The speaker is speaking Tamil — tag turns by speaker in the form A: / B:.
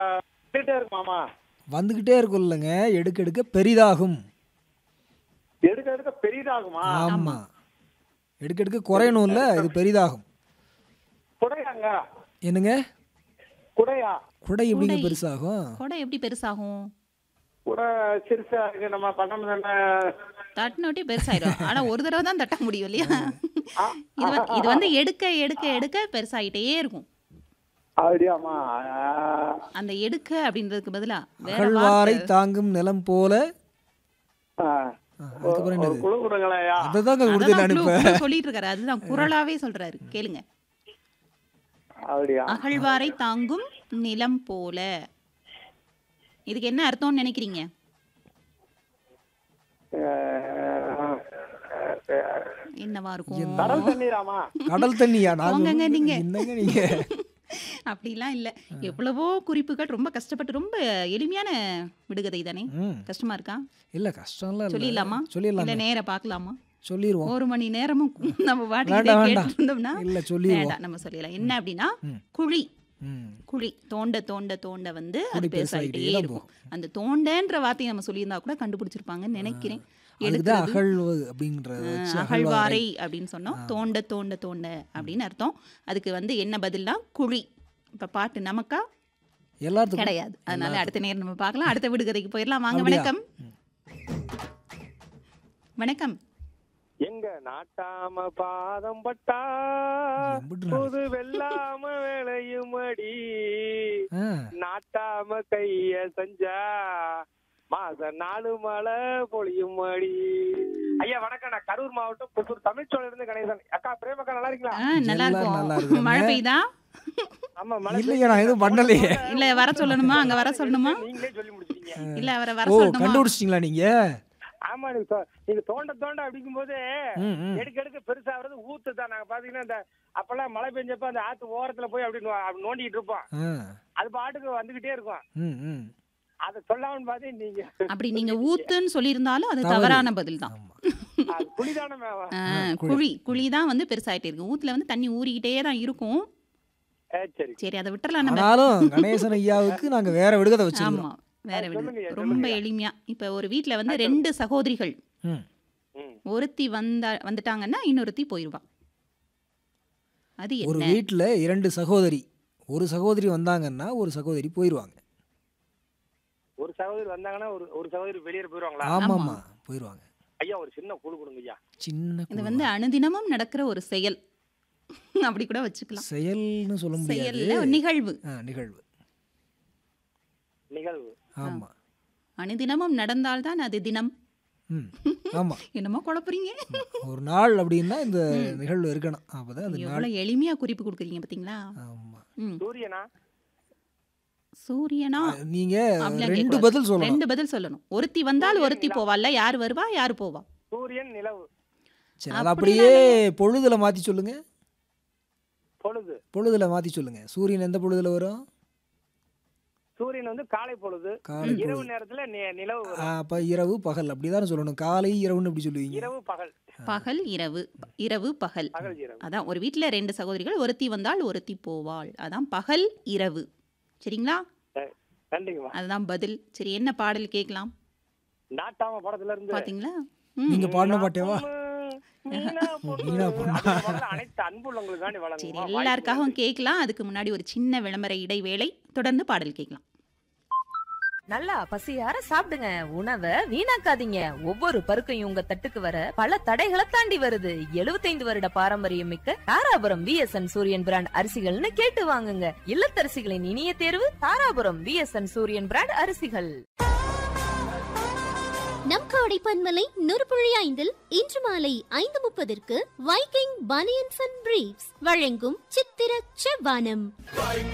A: வந்துகிட்டே இருக்கு மாமா
B: வந்துக்கிட்டே இருக்கும் இல்லைங்க எடுக்க எடுக்க பெரிதாகும்
A: எடுக்க எடுக்க பெரிதாகுமா
B: ஆமாம் எடுக்க எடுக்க குறையணும் இல்லை இது பெரிதாகும்
A: குடையாங்க
B: என்னங்க
A: குடையா
B: குடை எப்படிங்க
C: குடை.
B: பெருசாகும்
C: கொடை எப்படி பெருசாகும்
A: குடை சிறுசா இருக்கு நம்ம பண்ண தானே
C: தட்டினோட்டி பெருசாயிடும் ஆனா ஒரு தடவை தான் தட்ட முடியும் இல்லையா இது வந்து இது வந்து எடுக்க எடுக்க எடுக்க பெருசாயிட்டே இருக்கும்
A: அப்படியாமா
C: அந்த எடுக்க அப்படின்றதுக்கு பதிலா வேற
B: அகழ்வாரை
C: வார்த்தை
B: தாங்கும் நிலம் போல
A: ஆ.
B: ஆ, அதுக்கப்புறம்
A: ஒரு
B: என்னது
A: குழு கொடுங்களேயா
B: அதை தாங்க கொடுத்து
C: அதான்
B: நான்
C: clue,
B: இப்போ
C: clue சொல்லிட்டு இருக்காரு அதுதான் குரலாவே சொல்றாரு கேளுங்க
A: அப்படியா
C: அகழ்வாரை தாங்கும் நிலம் போல இதுக்கு என்ன அர்த்தம்னு நினைக்கிறீங்க என்னவா இருக்கும்
A: கடல் தண்ணீராமா
B: கடல் தண்ணியா நான்
C: போங்கங்க
B: சொல்றது-
C: நீங்க.
B: என்னங்க நீங்க
C: அப்படிலாம் இல்ல எவ்வளவோ குறிப்புகள் ரொம்ப கஷ்டப்பட்டு ரொம்ப எளிமையான விடுகதை தானே
B: ம்
C: கஷ்டமா இருக்கா
B: இல்ல கஷ்டம்லாம் இல்ல
C: சொல்லிடலாமா இல்ல
B: சொல்லிடலாமே
C: நேர பார்க்கலாமா
B: சொல்லிடுவோம்
C: ஒரு மணி நேரமும் நம்ம பாட்டுக்கு
B: வேண்டாம்,
C: இதே
B: வேண்டாம்.
C: கேட்டுட்டு இருந்தோம்னா
B: இல்ல சொல்லிடுவோம்
C: வேண்டாம் நம்ம சொல்லிடலாம் என்ன அப்படின்னா
B: ம்.
C: குழி
B: ம்
C: குழி தோண்ட தோண்ட தோண்ட வந்து அது
B: குழி
C: பெருசாயிட்டே
B: பெருசாயிட்டே தான்
C: இருக்கும் அந்த தோண்டன்ற வார்த்தையை நம்ம சொல்லியிருந்தா கூட கண்டுபிடிச்சிருப்பாங்கன்னு நினைக்கிறேன்
B: அதுக்குதான்
C: எடுக்கிறது
B: அகழ்வு அப்படின்றத வச்சு அகழ்வாரை
C: அகழ்வாரை அப்படின்னு சொன்னோம் தோண்ட தோண்ட தோண்ட அப்படின்னு அர்த்தம் அதுக்கு வந்து என்ன பதில்னா குழி இப்ப பாட்டு நமக்கா
B: எல்லாத்துக்கும்
C: கிடையாது அதனால அடுத்த நேரம் நம்ம பார்க்கலாம் அடுத்த விடுகதைக்கு போயிடலாம் வாங்க
B: அப்படியா?
C: வணக்கம் வணக்கம்
A: எங்க நாட்டாம பாதம் பட்டா
B: எம்புட்டு நாள்?
A: புது வெள்ளாம விளையும் அடி
B: ஆ,
A: நாட்டாம கைய செஞ்சா மாச நாலு மழை பொழியும் அடி ஐயா வணக்கம் நான் கரூர் மாவட்டம் புத்தூர் தமிழ்ச்சோழ இருந்து கணேசன் அக்கா பிரேமக்கா நல்லா இருக்கீங்களா
C: ஆ, நல்லா
B: எல்லாரும் நல்லா
C: இருக்கும்
B: இருக்குங்க.
C: மழை பெய்யுதா
A: ஆமா மழை
B: இல்லையே நான் எதுவும் பண்ணலையே
C: இல்ல வர சொல்லணுமா அங்க வர சொல்லணுமா
A: நீங்களே சொல்லி முடிச்சிட்டீங்க
C: இல்ல அவரை வர
B: ஓ
C: சொல்லணுமா
B: கண்டுபிடிச்சிட்டீங்களா நீங்க
A: ஆமா நீங்க தோ- நீங்க தோண்ட தோண்ட அப்படிங்கும் போது
B: ம், ம்.
A: எடுக்க எடுக்க பெருசாகிறது ஊத்து தான் நாங்க பாத்தீங்கன்னா இந்த அப்பெல்லாம் மழை பெஞ்சப்ப அந்த ஆத்து ஓரத்துல போய் அப்படி நோ- அப்படி நோண்டிட்டு இருப்போம்
B: ஆ,
A: அது பாட்டுக்கு வந்துகிட்டே இருக்கும்
B: ம், ம்.
A: அதை சொல்லாமன்னு பார்த்து நீங்க
C: அப்படி நீங்க ஊத்துன்னு சொல்லியிருந்தாலும் அது
B: தவறு.
C: தவறான பதில் தான்
B: ஆமா
A: அது குளிதானே மேம்
C: ஆ,
B: குழி.
C: குழி குழி தான் வந்து பெருசாயிட்டே இருக்கு ஊத்துல வந்து தண்ணி ஊறிக்கிட்டே தான் இருக்கும்
A: சரி
C: சரி அதை விட்டுறலாம் நம்ம
B: ஆனாலும் கணேசன் ஐயாவுக்கு நாங்க வேற விடுகதை வச்சிருக்கோம்
C: ஆமா வேற
A: அது
C: விடு
A: சொல்லுங்க,
C: ரொம்ப
A: சொல்லுங்க.
C: எளிமையா இப்ப ஒரு வீட்ல வந்து ரெண்டு சகோதரிகள்
B: ம்.
A: ம்.
C: ஒருத்தி வந்தா வந்துட்டாங்கன்னா இன்னொருத்தி போயிருவா அது
B: ஒரு
C: என்ன
B: வீட்ல இரண்டு சகோதரி ஒரு சகோதரி வந்தாங்கன்னா ஒரு சகோதரி போயிருவாங்க
A: ஒரு சகோதரி வந்தாங்கன்னா ஒரு ஒரு சகோதரி வெளியே போயிருவாங்களா
B: ஆமா
C: ஆமா.
B: ஆமா போயிருவாங்க
A: ஐயா ஒரு சின்ன குழு கொடுங்க ஐயா
B: சின்ன
C: இது
B: குழு.
C: வந்து அனுதினமும் நடக்கிற ஒரு செயல் அப்படி கூட வச்சுக்கலாம்
B: செயல்னு சொல்ல முடியாது
C: செயல்ல ஒரு நிகழ்வு
B: ஆ, நிகழ்வு
A: நிகழ்வு
B: ஆமா
C: அனுதினமும் நடந்தால்தான் அது தினம்
B: ம் ஆமா
C: என்னமோ குழப்புறீங்க
B: ஒரு நாள் அப்படின்னா இந்த நிகழ்வு இருக்கணும் அப்பதான் அந்த நாள்
C: எவ்வளவு எளிமையா குறிப்பு கொடுக்குறீங்க பாத்தீங்களா
B: ஆமா
C: ம்.
A: சூரியனா
C: சூரியனா
B: நீங்க
C: அப்படிலாம்
B: ரெண்டு
C: கேட்கக்கூடாது.
B: பதில் சொல்லணும்
C: ரெண்டு பதில் சொல்லணும் ஒருத்தி வந்தால் ஒருத்தி போவாள்ல யார் வருவா யார் போவா
A: சூரியன் நிலவு
B: சரி அது அப்படியே பொழுதுல மாத்தி சொல்லுங்க
A: பொழுது
B: பொழுதுல மாத்தி சொல்லுங்க சூரியன் எந்த பொழுதுல வரும்
A: சூரியன் வந்து காலை பொழுது
B: காலை
A: இரவு
B: பொழுது
A: நேரத்துல நி- நிலவு
B: ஆ,
A: வரும்.
B: அப்ப இரவு பகல் அப்படிதானே சொல்லணும் காலை இரவுன்னு எப்படி சொல்லுவீங்க
A: இரவு பகல்
C: பகல் இரவு இரவு பகல்
A: பகல் இரவு
C: அதான் ஒரு வீட்ல ரெண்டு சகோதரிகள் ஒருத்தி வந்தால் ஒருத்தி போவாள் அதான் பகல் இரவு சரிங்களா
A: சரி, நன்றிங்கம்மா
C: அதுதான் பதில் சரி என்ன பாடல் கேட்கலாம்
A: நாட்டாம படத்துல இருந்து
C: பாத்தீங்களா ம்.
B: நீங்க பாடின பாட்டேவா
A: மீனா பொண்ணு.
B: மீனா பொண்ணு.
A: அந்த பாடல அனைத்து அன்புள்ளவங்களுக்காண்டி
C: சரி
A: வழங்குவோம்
C: எல்லாருக்காகவும் கேட்கலாம் அதுக்கு முன்னாடி ஒரு சின்ன விளம்பர இடைவேளை தொடர்ந்து பாடல் கேட்கலாம்
D: நல்லா பசியார சாப்பிடுங்க உணவை வீணாக்காதீங்க ஒவ்வொரு பருக்கையும் உங்க தட்டுக்கு வர பல தடைகளை தாண்டி வருது 75 வருட பாரம்பரியம் மிக்க தாராபுரம் விஎஸ்என் சூரியன் பிராண்ட் அரிசிகள்னு கேட்டு வாங்குங்க இல்லத்தரசிகளின் இனிய தேர்வு தாராபுரம் விஎஸ்என் சூரியன் பிராண்ட் அரிசிகள்
E: நம் கோடை பன்மலை நூறு புள்ளி ஐந்தில் இன்று மாலை ஐந்து முப்பதற்கு வைக்கிங் பனியன்ஸ் அண்ட் பிரீவ்ஸ் வழங்கும் சித்திர செவ்வானம்